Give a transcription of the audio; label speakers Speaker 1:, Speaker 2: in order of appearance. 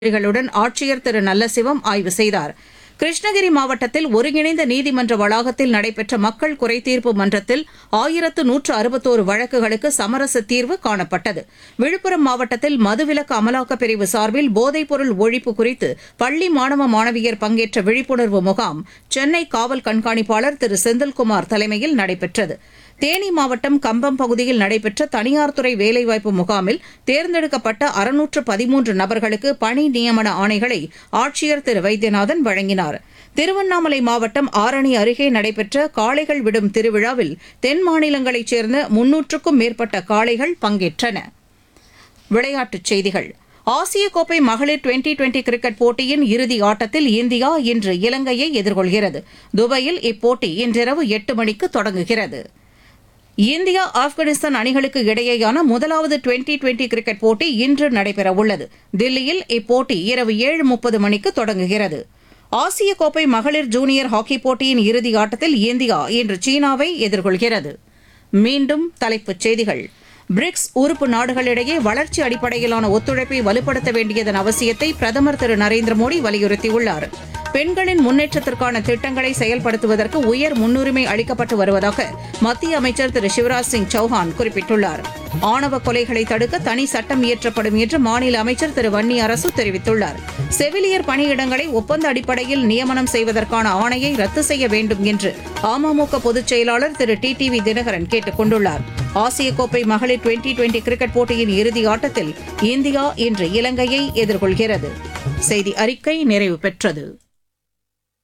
Speaker 1: அதிகாரிகளுடன் ஆட்சியர் திரு நல்லசிவம் ஆய்வு செய்தார் கிருஷ்ணகிரி மாவட்டத்தில் ஒருங்கிணைந்த நீதிமன்ற வளாகத்தில் நடைபெற்ற மக்கள் குறைதீர்ப்பு மன்றத்தில் ஆயிரத்து நூற்று அறுபத்தோரு வழக்குகளுக்கு சமரச தீர்வு காணப்பட்டது விழுப்புரம் மாவட்டத்தில் மதுவிலக்கு அமலாக்கப் பிரிவு சார்பில் போதைப்பொருள் ஒழிப்பு குறித்து பள்ளி மாணவ மாணவியர் பங்கேற்ற விழிப்புணர்வு முகாம் சென்னை காவல் கண்காணிப்பாளர் திரு செந்தில்குமார் தலைமையில் நடைபெற்றது தேனி மாவட்டம் கம்பம் பகுதியில் நடைபெற்ற தனியார் துறை வேலைவாய்ப்பு முகாமில் தேர்ந்தெடுக்கப்பட்ட அறுநூற்று பதிமூன்று நபர்களுக்கு பணி நியமன ஆணைகளை ஆட்சியர் திரு வைத்தியநாதன் வழங்கினார் திருவண்ணாமலை மாவட்டம் ஆரணி அருகே நடைபெற்ற காளைகள் விடும் திருவிழாவில் தென் மாநிலங்களைச் சேர்ந்த முன்னூற்றுக்கும் மேற்பட்ட காளைகள் பங்கேற்றன விளையாட்டுச் செய்திகள் ஆசிய கோப்பை மகளிர் டுவெண்டி டுவெண்டி கிரிக்கெட் போட்டியின் இறுதி ஆட்டத்தில் இந்தியா இன்று இலங்கையை எதிர்கொள்கிறது துபாயில் இப்போட்டி இன்றிரவு எட்டு மணிக்கு தொடங்குகிறது இந்தியா ஆப்கானிஸ்தான் அணிகளுக்கு இடையேயான முதலாவது டுவெண்டி டுவெண்டி கிரிக்கெட் போட்டி இன்று நடைபெறவுள்ளது தில்லியில் இப்போட்டி இரவு ஏழு முப்பது மணிக்கு தொடங்குகிறது ஆசிய கோப்பை மகளிர் ஜூனியர் ஹாக்கி போட்டியின் இறுதி ஆட்டத்தில் இந்தியா இன்று சீனாவை எதிர்கொள்கிறது மீண்டும் தலைப்புச் செய்திகள் பிரிக்ஸ் உறுப்பு நாடுகளிடையே வளர்ச்சி அடிப்படையிலான ஒத்துழைப்பை வலுப்படுத்த வேண்டியதன் அவசியத்தை பிரதமர் திரு நரேந்திர மோடி வலியுறுத்தியுள்ளார் பெண்களின் முன்னேற்றத்திற்கான திட்டங்களை செயல்படுத்துவதற்கு உயர் முன்னுரிமை அளிக்கப்பட்டு வருவதாக மத்திய அமைச்சர் திரு சிவராஜ் சிங் சௌஹான் குறிப்பிட்டுள்ளார் ஆணவ கொலைகளை தடுக்க தனி சட்டம் இயற்றப்படும் என்று மாநில அமைச்சர் திரு வன்னி அரசு தெரிவித்துள்ளார் செவிலியர் பணியிடங்களை ஒப்பந்த அடிப்படையில் நியமனம் செய்வதற்கான ஆணையை ரத்து செய்ய வேண்டும் என்று அமமுக பொதுச் செயலாளர் திரு டி டிவி தினகரன் கேட்டுக் கொண்டுள்ளார் ஆசிய கோப்பை மகளிர் டுவெண்டி டுவெண்டி கிரிக்கெட் போட்டியின் இறுதி ஆட்டத்தில் இந்தியா இன்று இலங்கையை எதிர்கொள்கிறது செய்தி அறிக்கை நிறைவு பெற்றது